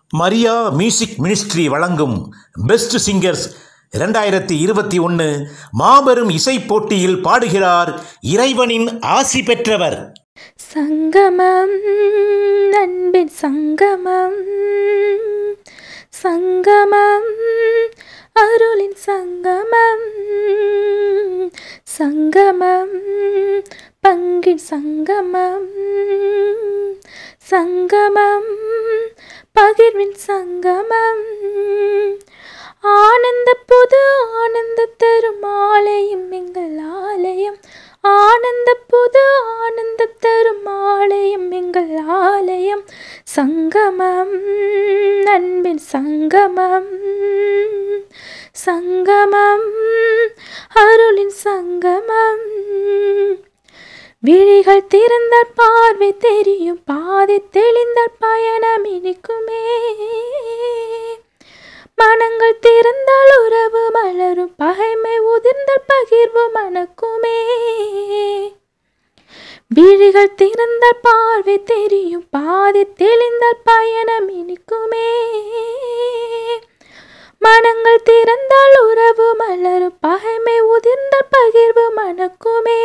Maria music ministry வழங்கும் best singers இரண்டாயிரத்தி இருபத்தி ஒன்று மாபெரும் இசைப் போட்டியில் பாடுகிறார் இறைவனின் ஆசி பெற்றவர் சங்கமம் அன்பின் சங்கமம் சங்கமம் அருளின் சங்கமம் சங்கமம் பங்கின் சங்கமம் சங்கமம் பகிர்வின் சங்கமம் ஆனந்த புது ஆனந்த தரும் ஆலயம் எங்கள் ஆலயம் ஆனந்த புது ஆனந்த தரும் ஆலயம் எங்கள் ஆலயம் சங்கமம் அன்பின் சங்கமம் சங்கமம் அருளின் சங்கமம் விழிகள் திறந்தால் பார்வை தெரியும் பாதை தெளிந்தால் பயணம் இனிக்குமே மனங்கள் திறந்தால் உறவு மலரும் பகைமை உதிர்ந்தால் பகிர்வு மணக்குமே விழிகள் திறந்தால் பார்வை தெரியும் பாதை தெளிந்தால் பயணம் இனிக்குமே மனங்கள் திறந்தால் உறவு மலரும் பகைமை உதிர்ந்தால் பகிர்வு மணக்குமே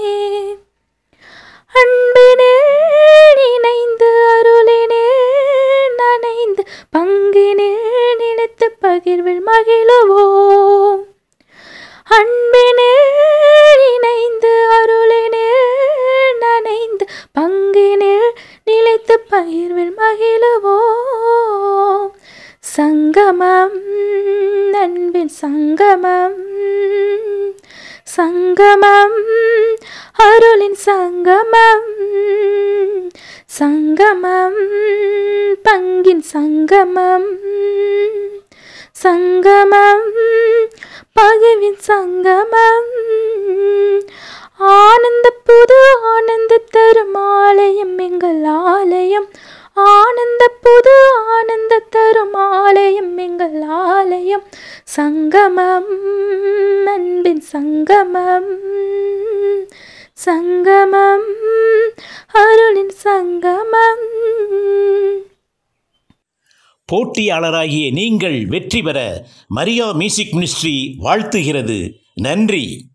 அன்பினே நினைந்து அருளினே நனைந்து பங்கினே நினைத்து பகிர்வில் மகிழுவோம் அன்பினே நினைந்து அருளினே நனைந்து பங்கினே நிலைத்து பகிர்வில் மகிழுவோம் சங்கமம் அன்பின் சங்கமம் சங்கமம் அருளின் சங்கமம் சங்கமம் பங்கின் சங்கமம் சங்கமம் பகிர்வின் சங்கமம் ஆனந்த புது ஆனந்த தரும் ஆலயம் எங்கள் ஆலயம் ஆனந்த புது ஆனந்த தரும் ஆலயம் எங்கள் ஆலயம் சங்கமம் அன்பின் சங்கமம் சங்கமம் அருளின் சங்கமம் போட்டியாளராகிய நீங்கள் வெற்றி பெற மரியா மியூசிக் மினிஸ்ட்ரி வாழ்த்துகிறது நன்றி